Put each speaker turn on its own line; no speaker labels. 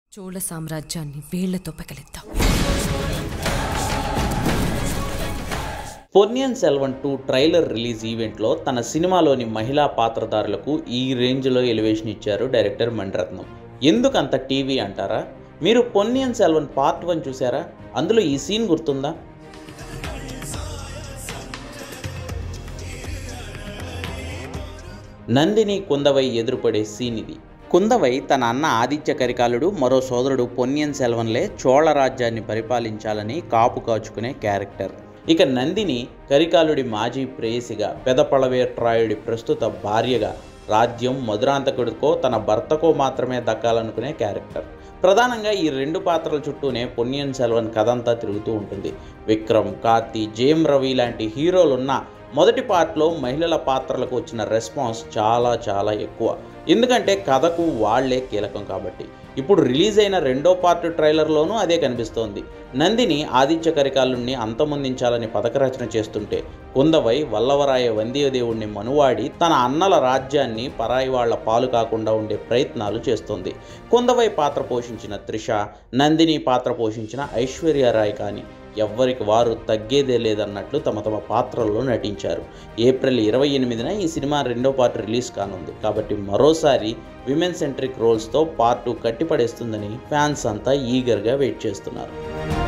చోళ సామ్రాజ్యాన్ని వేళ్లతో పెకలిద్దాం
Ponniyin Selvan two trailer release ఈవెంట్లో తన సినిమాలోని మహిళా పాత్రధారులకు ఈ రేంజ్లో ఎలివేషన్ ఇచ్చారు డైరెక్టర్ మణిరత్నం ఎందుకు అంత టీవీ అంటారా మీరు పొన్నియన్ సెల్వన్ పార్ట్ వన్ చూసారా అందులో ఈ సీన్ గుర్తుందా నందిని కుందవై ఎదురుపడే సీన్ ఇది కుందవై తన అన్న ఆదిత్య కరికాలుడు మరో సోదరుడు పొన్నియన్ సెల్వన్లే చోళ రాజ్యాన్ని పరిపాలించాలని కాపు కాచుకునే క్యారెక్టర్ ఇక నందిని కరికాలుడి మాజీ ప్రేయసిగా పెదపళవేట్రాయుడి ప్రస్తుత భార్యగా రాజ్యం మధురాంతకుడికో తన భర్తకో మాత్రమే దక్కాలనుకునే క్యారెక్టర్ ప్రధానంగా ఈ రెండు పాత్రల చుట్టూనే పొన్నియన్ సెల్వన్ కథంతా తిరుగుతూ ఉంటుంది విక్రమ్ కార్తీ జేమ్ రవి లాంటి హీరోలున్న మొదటి పార్ట్లో మహిళల పాత్రలకు వచ్చిన రెస్పాన్స్ చాలా చాలా ఎక్కువ ఎందుకంటే కథకు వాళ్లే కీలకం కాబట్టి ఇప్పుడు రిలీజ్ అయిన రెండో పార్ట్ ట్రైలర్లోనూ అదే కనిపిస్తోంది నందిని ఆదిత్య కరికాలుణ్ణి అంతమొందించాలని పథకరచన చేస్తుంటే కుందవై వల్లవరాయ వందియదేవుణ్ణి మనువాడి తన అన్నల రాజ్యాన్ని పరాయి వాళ్ల పాలు కాకుండా ఉండే ప్రయత్నాలు చేస్తోంది కుందవై పాత్ర పోషించిన త్రిష నందిని పాత్ర పోషించిన ఐశ్వర్యరాయ్ కానీ ఎవ్వరికి వారు తగ్గేదే లేదన్నట్లు తమ తమ పాత్రల్లో నటించారు ఏప్రిల్ ఇరవై ఎనిమిదిన ఈ సినిమా రెండో పార్ట్ రిలీజ్ కానుంది కాబట్టి మరోసారి విమెన్ సెంట్రిక్ రోల్స్తో పార్ట్ టూ కట్టిపడేస్తుందని ఫ్యాన్స్ అంతా ఈగర్గా వెయిట్ చేస్తున్నారు